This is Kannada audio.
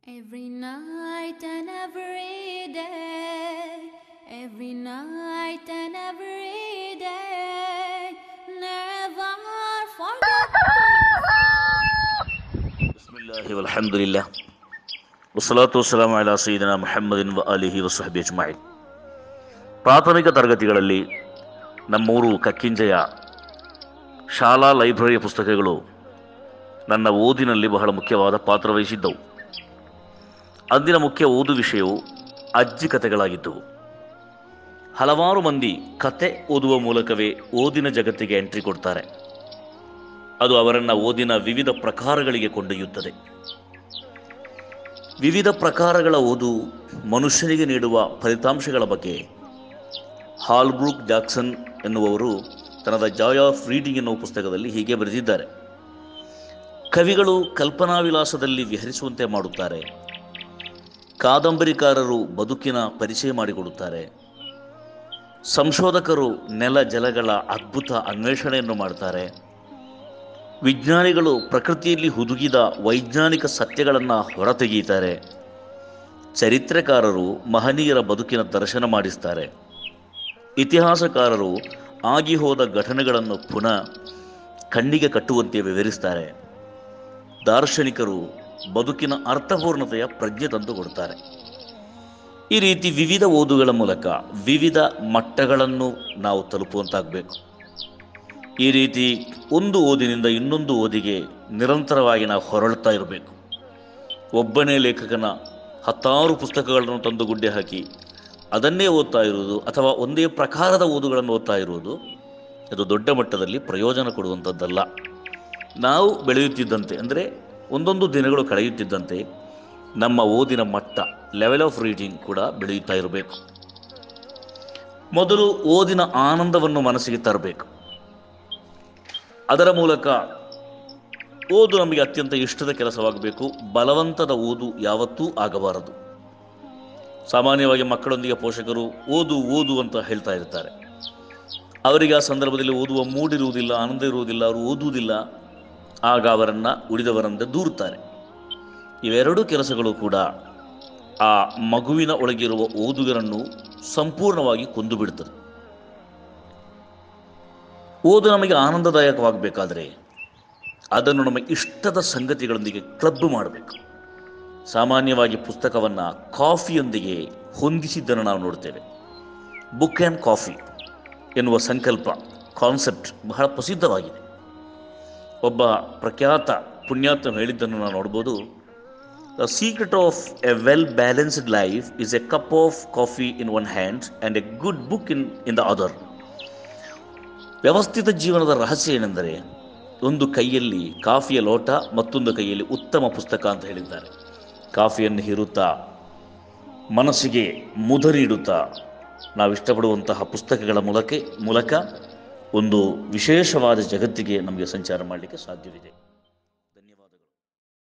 Every night and every day, every night and every day, never forget. بسم الله والحمد لله والصلاة والسلام على سيدنا ಮುಹಮ್ಮದಿನ್ ವ ಅಲಿಹಿ ವಸಹಬಿ ಅಜ್ಮಾಯಿನ್ ಪ್ರಾಥಮಿಕ ತರಗತಿಗಳಲ್ಲಿ ನಮ್ಮೂರು ಕಕ್ಕಿಂಜೆಯ ಶಾಲಾ ಲೈಬ್ರರಿಯ ಪುಸ್ತಕಗಳು ನನ್ನ ಓದಿನಲ್ಲಿ ಬಹಳ ಮುಖ್ಯವಾದ ಪಾತ್ರ ವಹಿಸಿದ್ದವು ಅಂದಿನ ಮುಖ್ಯ ಓದು ವಿಷಯವು ಅಜ್ಜಿ ಕಥೆಗಳಾಗಿದ್ದವು ಹಲವಾರು ಮಂದಿ ಕತೆ ಓದುವ ಮೂಲಕವೇ ಓದಿನ ಜಗತ್ತಿಗೆ ಎಂಟ್ರಿ ಕೊಡ್ತಾರೆ ಅದು ಅವರನ್ನು ಓದಿನ ವಿವಿಧ ಪ್ರಕಾರಗಳಿಗೆ ಕೊಂಡೊಯ್ಯುತ್ತದೆ ವಿವಿಧ ಪ್ರಕಾರಗಳ ಓದು ಮನುಷ್ಯನಿಗೆ ನೀಡುವ ಫಲಿತಾಂಶಗಳ ಬಗ್ಗೆ ಹಾಲ್ಬ್ರೂಕ್ ಜಾಕ್ಸನ್ ಎನ್ನುವವರು ತನ್ನದ ಜಾಯ್ ಆಫ್ ರೀಡಿಂಗ್ ಎನ್ನುವ ಪುಸ್ತಕದಲ್ಲಿ ಹೀಗೆ ಬರೆದಿದ್ದಾರೆ ಕವಿಗಳು ಕಲ್ಪನಾ ವಿಲಾಸದಲ್ಲಿ ವಿಹರಿಸುವಂತೆ ಮಾಡುತ್ತಾರೆ ಕಾದಂಬರಿಕಾರರು ಬದುಕಿನ ಪರಿಚಯ ಮಾಡಿಕೊಡುತ್ತಾರೆ ಸಂಶೋಧಕರು ನೆಲ ಜಲಗಳ ಅದ್ಭುತ ಅನ್ವೇಷಣೆಯನ್ನು ಮಾಡ್ತಾರೆ ವಿಜ್ಞಾನಿಗಳು ಪ್ರಕೃತಿಯಲ್ಲಿ ಹುದುಗಿದ ವೈಜ್ಞಾನಿಕ ಸತ್ಯಗಳನ್ನು ಹೊರತೆಗೆಯುತ್ತಾರೆ ಚರಿತ್ರೆಕಾರರು ಮಹನೀಯರ ಬದುಕಿನ ದರ್ಶನ ಮಾಡಿಸ್ತಾರೆ ಇತಿಹಾಸಕಾರರು ಆಗಿ ಹೋದ ಘಟನೆಗಳನ್ನು ಪುನಃ ಕಣ್ಣಿಗೆ ಕಟ್ಟುವಂತೆ ವಿವರಿಸ್ತಾರೆ ದಾರ್ಶನಿಕರು ಬದುಕಿನ ಅರ್ಥಪೂರ್ಣತೆಯ ಪ್ರಜ್ಞೆ ತಂದು ಕೊಡ್ತಾರೆ ಈ ರೀತಿ ವಿವಿಧ ಓದುಗಳ ಮೂಲಕ ವಿವಿಧ ಮಟ್ಟಗಳನ್ನು ನಾವು ತಲುಪುವಂತಾಗಬೇಕು ಈ ರೀತಿ ಒಂದು ಓದಿನಿಂದ ಇನ್ನೊಂದು ಓದಿಗೆ ನಿರಂತರವಾಗಿ ನಾವು ಹೊರಳ್ತಾ ಇರಬೇಕು ಒಬ್ಬನೇ ಲೇಖಕನ ಹತ್ತಾರು ಪುಸ್ತಕಗಳನ್ನು ತಂದು ಗುಡ್ಡೆ ಹಾಕಿ ಅದನ್ನೇ ಓದ್ತಾ ಇರುವುದು ಅಥವಾ ಒಂದೇ ಪ್ರಕಾರದ ಓದುಗಳನ್ನು ಓದ್ತಾ ಇರುವುದು ಅದು ದೊಡ್ಡ ಮಟ್ಟದಲ್ಲಿ ಪ್ರಯೋಜನ ಕೊಡುವಂಥದ್ದಲ್ಲ ನಾವು ಬೆಳೆಯುತ್ತಿದ್ದಂತೆ ಅಂದರೆ ಒಂದೊಂದು ದಿನಗಳು ಕಳೆಯುತ್ತಿದ್ದಂತೆ ನಮ್ಮ ಓದಿನ ಮಟ್ಟ ಲೆವೆಲ್ ಆಫ್ ರೀಡಿಂಗ್ ಕೂಡ ಬೆಳೆಯುತ್ತಾ ಇರಬೇಕು ಮೊದಲು ಓದಿನ ಆನಂದವನ್ನು ಮನಸ್ಸಿಗೆ ತರಬೇಕು ಅದರ ಮೂಲಕ ಓದು ನಮಗೆ ಅತ್ಯಂತ ಇಷ್ಟದ ಕೆಲಸವಾಗಬೇಕು ಬಲವಂತದ ಓದು ಯಾವತ್ತೂ ಆಗಬಾರದು ಸಾಮಾನ್ಯವಾಗಿ ಮಕ್ಕಳೊಂದಿಗೆ ಪೋಷಕರು ಓದು ಓದು ಅಂತ ಹೇಳ್ತಾ ಇರ್ತಾರೆ ಅವರಿಗೆ ಆ ಸಂದರ್ಭದಲ್ಲಿ ಓದುವ ಮೂಡಿರುವುದಿಲ್ಲ ಆನಂದ ಇರುವುದಿಲ್ಲ ಅವರು ಓದುವುದಿಲ್ಲ ಆಗ ಅವರನ್ನು ಉಳಿದವರಂತೆ ದೂರುತ್ತಾರೆ ಇವೆರಡೂ ಕೆಲಸಗಳು ಕೂಡ ಆ ಮಗುವಿನ ಒಳಗಿರುವ ಓದುಗರನ್ನು ಸಂಪೂರ್ಣವಾಗಿ ಕೊಂದು ಬಿಡುತ್ತದೆ ಓದು ನಮಗೆ ಆನಂದದಾಯಕವಾಗಬೇಕಾದರೆ ಅದನ್ನು ನಮ್ಮ ಇಷ್ಟದ ಸಂಗತಿಗಳೊಂದಿಗೆ ಕ್ಲಬ್ ಮಾಡಬೇಕು ಸಾಮಾನ್ಯವಾಗಿ ಪುಸ್ತಕವನ್ನು ಕಾಫಿಯೊಂದಿಗೆ ಹೊಂದಿಸಿದ್ದನ್ನು ನಾವು ನೋಡ್ತೇವೆ ಬುಕ್ ಆ್ಯಂಡ್ ಕಾಫಿ ಎನ್ನುವ ಸಂಕಲ್ಪ ಕಾನ್ಸೆಪ್ಟ್ ಬಹಳ ಪ್ರಸಿದ್ಧವಾಗಿದೆ ಒಬ್ಬ ಪ್ರಖ್ಯಾತ ಪುಣ್ಯಾತ್ಮ ಹೇಳಿದ್ದನ್ನು ನಾವು ನೋಡ್ಬೋದು the secret of a well balanced life is a cup of coffee in one hand and a good book in in the other ವ್ಯವಸ್ಥಿತ ಜೀವನದ ರಹಸ್ಯ ಏನೆಂದರೆ ಒಂದು ಕೈಯಲ್ಲಿ ಕಾಫಿಯ ಲೋಟ ಮತ್ತೊಂದು ಕೈಯಲ್ಲಿ ಉತ್ತಮ ಪುಸ್ತಕ ಅಂತ ಹೇಳಿದ್ದಾರೆ ಕಾಫಿಯನ್ನು ಹೀರುತ್ತಾ ಮನಸ್ಸಿಗೆ ಮುದ ನೀಡುತ್ತಾ ನಾವು ಇಷ್ಟಪಡುವಂತಹ ಪುಸ್ತಕಗಳ ಮೂಲಕ ಮೂಲಕ ಒಂದು ವಿಶೇಷವಾದ ಜಗತ್ತಿಗೆ ನಮಗೆ ಸಂಚಾರ ಮಾಡಲಿಕ್ಕೆ ಸಾಧ್ಯವಿದೆ